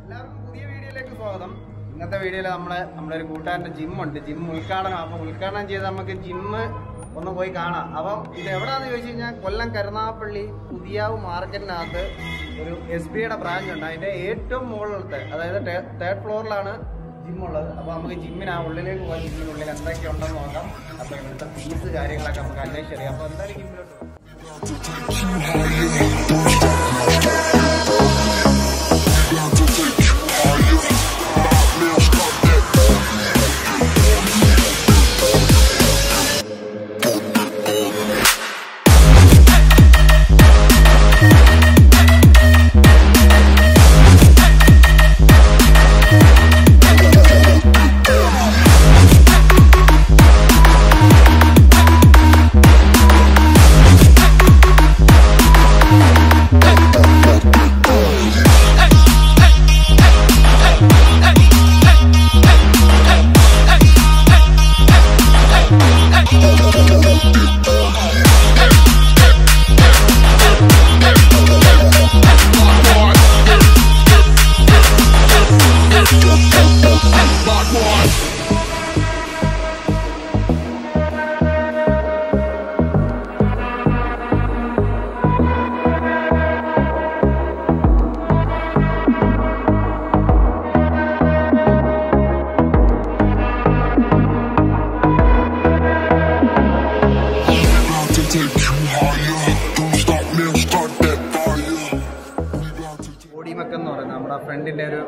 എല്ലാവർക്കും പുതിയ വീഡിയോയിലേക്ക് സ്വാഗതം ഇന്നത്തെ വീഡിയോയിൽ നമ്മള് നമ്മുടെ ഒരു കൂട്ടുകാരൻ്റെ ജിമ്മുണ്ട് ജിം ഉദ്ഘാടനം അപ്പം ഉദ്ഘാടനം ചെയ്ത് നമുക്ക് ജിമ്മ് ഒന്ന് പോയി കാണാം അപ്പം ഇത് എവിടെയാണെന്ന് ചോദിച്ചു കഴിഞ്ഞാൽ കൊല്ലം കരുനാഗപ്പള്ളി പുതിയാവ് മാർക്കറ്റിനകത്ത് ഒരു എസ് ബിയുടെ ബ്രാഞ്ച് ഉണ്ട് അതിൻ്റെ ഏറ്റവും മുകളിലത്തെ അതായത് തേർഡ് ഫ്ലോറിലാണ് ജിമ്മുള്ളത് അപ്പോൾ നമുക്ക് ജിമ്മിന് ആ ഉള്ളിലേക്ക് പോകാം ജിമ്മിനുള്ളിൽ എന്തൊക്കെ ഉണ്ടെന്ന് നോക്കാം അപ്പോൾ ഇവിടുത്തെ ഫീസ് കാര്യങ്ങളൊക്കെ നമുക്ക് അന്വേഷിച്ചറിയാം അപ്പോൾ എന്തായാലും ജിമ്മിലോട്ട് പോകാം about to take you higher. Don't stop me, start that fire. We about to take ഓടിമക്ക് എന്ന് പറയുന്നത് നമ്മുടെ ഫ്രണ്ടിൻ്റെ ഒരു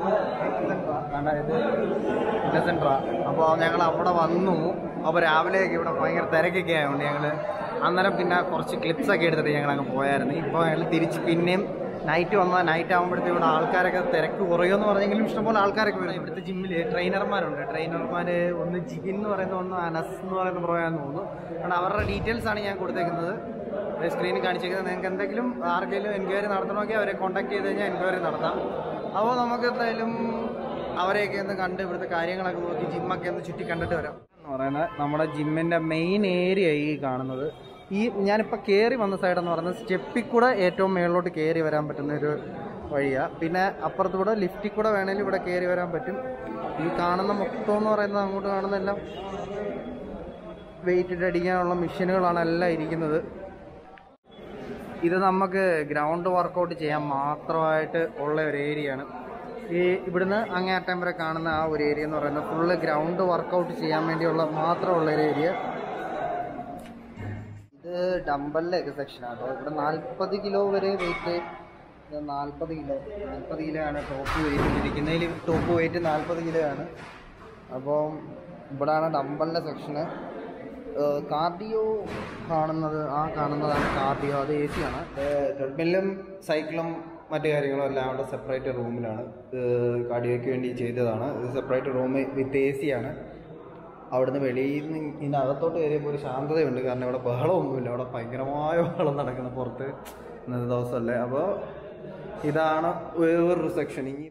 അതായത് സെൻറ്ററാ അപ്പോൾ ഞങ്ങൾ അവിടെ വന്നു അപ്പോൾ രാവിലെയൊക്കെ ഇവിടെ ഭയങ്കര തിരക്കൊക്കെ ആയതുകൊണ്ട് ഞങ്ങൾ അന്നേരം പിന്നെ കുറച്ച് ക്ലിപ്സ് ഒക്കെ എടുത്തിട്ട് ഞങ്ങൾ അങ്ങ് പോയായിരുന്നു ഇപ്പോൾ ഞങ്ങൾ തിരിച്ച് പിന്നെയും നൈറ്റ് വന്നാൽ നൈറ്റ് ആകുമ്പോഴത്തേക്കും ഇവിടെ ആൾക്കാരൊക്കെ തിരക്ക് കുറയുമെന്ന് പറഞ്ഞെങ്കിലും ഇഷ്ടംപോലെ ആൾക്കാരൊക്കെ വരും ഇവിടുത്തെ ജിമ്മിൽ ട്രെയിനർമാരുണ്ട് ട്രെയിനർമാർ ഒന്ന് ജിഗിൻ എന്ന് പറയുന്ന ഒന്ന് അനസ് എന്ന് പറയുന്ന പറയാന്ന് തോന്നുന്നു കാരണം അവരുടെ ഡീറ്റെയിൽസ് ആണ് ഞാൻ കൊടുത്തേക്കുന്നത് സ്ക്രീനിൽ കാണിച്ചേക്കുന്നത് നിങ്ങൾക്ക് എന്തെങ്കിലും ആർക്കെങ്കിലും എൻക്വയറി നടത്തണമെങ്കിൽ അവരെ കോൺടാക്ട് ചെയ്ത് കഴിഞ്ഞാൽ എൻക്വയറി നടത്താം അപ്പോൾ നമുക്ക് എന്തായാലും അവരെയൊക്കെ ഒന്ന് കണ്ട് ഇവിടുത്തെ കാര്യങ്ങളൊക്കെ നോക്കി ജിമ്മൊക്കെ ഒന്ന് ചുറ്റി കണ്ടിട്ട് വരാം എന്ന് പറയുന്നത് നമ്മുടെ ജിമ്മിൻ്റെ മെയിൻ ഏരിയ ഈ കാണുന്നത് ഈ ഞാനിപ്പോൾ കയറി വന്ന സൈഡ് എന്ന് പറയുന്നത് സ്റ്റെപ്പിൽ കൂടെ ഏറ്റവും മേളിലോട്ട് കയറി വരാൻ പറ്റുന്ന ഒരു വഴിയാണ് പിന്നെ അപ്പുറത്തൂടെ ലിഫ്റ്റിൽ കൂടെ വേണമെങ്കിൽ ഇവിടെ കയറി വരാൻ പറ്റും ഈ കാണുന്ന മൊത്തം എന്ന് പറയുന്നത് അങ്ങോട്ട് കാണുന്നതെല്ലാം വെയിറ്റ് അടിക്കാനുള്ള മെഷീനുകളാണ് എല്ലാം ഇരിക്കുന്നത് ഇത് നമുക്ക് ഗ്രൗണ്ട് വർക്കൗട്ട് ചെയ്യാൻ മാത്രമായിട്ട് ഉള്ള ഒരു ഏരിയയാണ് ഈ ഇവിടുന്ന് അങ്ങേ അറ്റം വരെ കാണുന്ന ആ ഒരു ഏരിയ എന്ന് പറയുന്നത് ഫുള്ള് ഗ്രൗണ്ട് വർക്കൗട്ട് ചെയ്യാൻ വേണ്ടിയുള്ള മാത്രമുള്ള ഒരു ഏരിയ ഇത് ഡമ്പലിലേക്ക് സെക്ഷനാണ് കേട്ടോ ഇവിടെ നാൽപ്പത് കിലോ വരെ വെയിറ്റ് നാൽപ്പത് കിലോ നാൽപ്പത് കിലോ ആണ് ടോപ്പ് വെയിറ്റ് ഇരിക്കുന്നതിൽ ടോപ്പ് വെയിറ്റ് നാൽപ്പത് കിലോ ആണ് അപ്പോൾ ഇവിടാണ് ഡമ്പലിൻ്റെ സെക്ഷന് കാർഡിയോ കാണുന്നത് ആ കാണുന്നതാണ് കാർഡിയോ അത് എ സി ആണ് ട്രെഡ്മില്ലും സൈക്കിളും മറ്റു കാര്യങ്ങളും എല്ലാം അവിടെ സെപ്പറേറ്റ് റൂമിലാണ് കാർഡിയോയ്ക്ക് വേണ്ടി ചെയ്തതാണ് ഇത് separate room with A C ആണ് അവിടുന്ന് വെളിയിൽ നിന്ന് ഇതിനകത്തോട്ട് കയറിയപ്പോൾ ഒരു ശാന്തതയുണ്ട് കാരണം ഇവിടെ ബഹളമൊന്നുമില്ല അവിടെ ഭയങ്കരമായ ബഹളം നടക്കുന്ന പുറത്ത് ഇന്നത്തെ ദിവസമല്ലേ അപ്പോൾ ഇതാണ് വേറൊരു സെക്ഷൻ ഇനി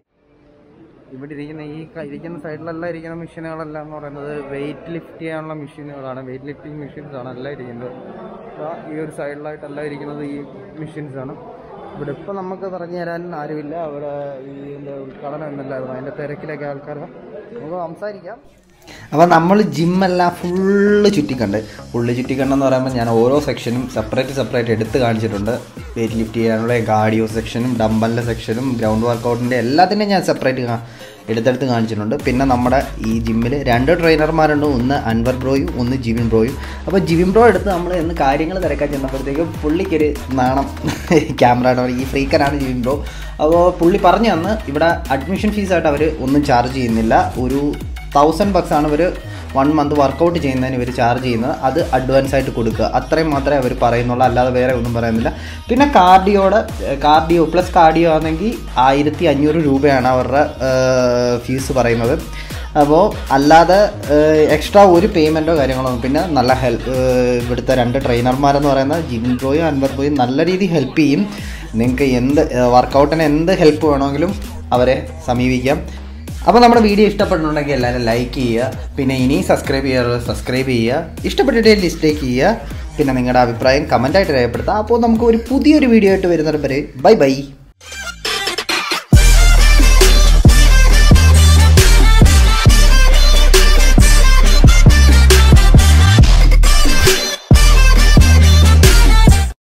ഇവിടെ ഇരിക്കുന്ന ഈ ക- ഇരിക്കുന്ന സൈഡിലെല്ലാം ഇരിക്കുന്ന മെഷീനുകളെല്ലാം എന്ന് പറയുന്നത് വെയിറ്റ് ലിഫ്റ്റ് ചെയ്യാനുള്ള മെഷീനുകളാണ് വെയിറ്റ് ലിഫ്റ്റിംഗ് മെഷീൻസ് ആണ് എല്ലാം ഇരിക്കുന്നത് ദാ ഈ ഒരു സൈഡിലായിട്ടെല്ലാം ഇരിക്കുന്നത് ഈ മെഷീൻസ് ആണ് ഇവിടെ ഇപ്പം നമുക്ക് പറഞ്ഞു തരാൻ ആരുമില്ല അവിടെ ഈ എന്താ ഉദ്ഘാടനം എന്നല്ലായിരുന്നു അതിൻ്റെ തിരക്കിലൊക്കെ ആൾക്കാർ നമുക്ക് സംസാരിക്കാം അപ്പോൾ നമ്മൾ ജിമ്മെല്ലാം ഫുള്ള് ചുറ്റിക്കണ്ട് ഫുള്ള് ചുറ്റിക്കണ്ടെന്ന് പറയുമ്പോൾ ഞാൻ ഓരോ സെക്ഷനും സെപ്പറേറ്റ് സെപ്പറേറ്റ് എടുത്ത് കാണിച്ചിട്ടുണ്ട് വെയിറ്റ് ലിഫ്റ്റ് ചെയ്യാനുള്ള കാർഡിയോ സെക്ഷനും ഡമ്പലിൻ്റെ സെക്ഷനും ഗ്രൗണ്ട് വർക്കൗട്ടിൻ്റെ എല്ലാത്തിൻ്റെയും ഞാൻ സെപ്പറേറ്റ് എടുത്തെടുത്ത് കാണിച്ചിട്ടുണ്ട് പിന്നെ നമ്മുടെ ഈ ജിമ്മിൽ രണ്ട് ട്രെയിനർമാരുണ്ട് ഒന്ന് അൻവർ ബ്രോയും ഒന്ന് ജിവിൻ ബ്രോയും അപ്പോൾ ജിവിൻ ബ്രോ എടുത്ത് നമ്മൾ എന്ന് കാര്യങ്ങൾ തിരക്കാൻ ചെന്നപ്പോഴത്തേക്കും പുള്ളിക്കൊരു നാണം ക്യാമറയുടെ ഈ ഫ്രീക്കനാണ് ജിവിൻ ബ്രോ അപ്പോൾ പുള്ളി പറഞ്ഞു തന്ന് ഇവിടെ അഡ്മിഷൻ ഫീസായിട്ട് അവർ ഒന്നും ചാർജ് ചെയ്യുന്നില്ല ഒരു തൗസൻഡ് ബക്സ് ആണ് ഇവർ വൺ മന്ത് വർക്കൗട്ട് ചെയ്യുന്നതിന് ഇവർ ചാർജ് ചെയ്യുന്നത് അത് അഡ്വാൻസ് ആയിട്ട് കൊടുക്കുക അത്രയും മാത്രമേ അവർ പറയുന്നുള്ളൂ അല്ലാതെ വേറെ ഒന്നും പറയുന്നില്ല പിന്നെ കാർഡിയോടെ കാർഡിയോ പ്ലസ് കാർഡിയോ ആണെങ്കിൽ ആയിരത്തി അഞ്ഞൂറ് രൂപയാണ് അവരുടെ ഫീസ് പറയുന്നത് അപ്പോൾ അല്ലാതെ എക്സ്ട്രാ ഒരു പേയ്മെൻറ്റോ കാര്യങ്ങളോ ഒന്നും പിന്നെ നല്ല ഹെൽപ്പ് ഇവിടുത്തെ രണ്ട് ട്രെയിനർമാരെന്ന് പറയുന്നത് ജിൻ ബ്രോയും അൻവർ ബ്രോയും നല്ല രീതിയിൽ ഹെൽപ്പ് ചെയ്യും നിങ്ങൾക്ക് എന്ത് വർക്കൗട്ടിന് എന്ത് ഹെൽപ്പ് വേണമെങ്കിലും അവരെ സമീപിക്കാം അപ്പോൾ നമ്മുടെ വീഡിയോ ഇഷ്ടപ്പെട്ടിട്ടുണ്ടെങ്കിൽ എല്ലാവരും ലൈക്ക് ചെയ്യുക പിന്നെ ഇനി സബ്സ്ക്രൈബ് ചെയ്യാറുള്ളത് സബ്സ്ക്രൈബ് ചെയ്യുക ഇഷ്ടപ്പെട്ടിട്ട് ലിസ്റ്റേക്ക് ചെയ്യുക പിന്നെ നിങ്ങളുടെ അഭിപ്രായം കമൻറ്റായിട്ട് രേഖപ്പെടുത്തുക അപ്പോൾ നമുക്ക് ഒരു പുതിയൊരു വീഡിയോ ആയിട്ട് വരുന്നത് വരെ ബൈ ബൈ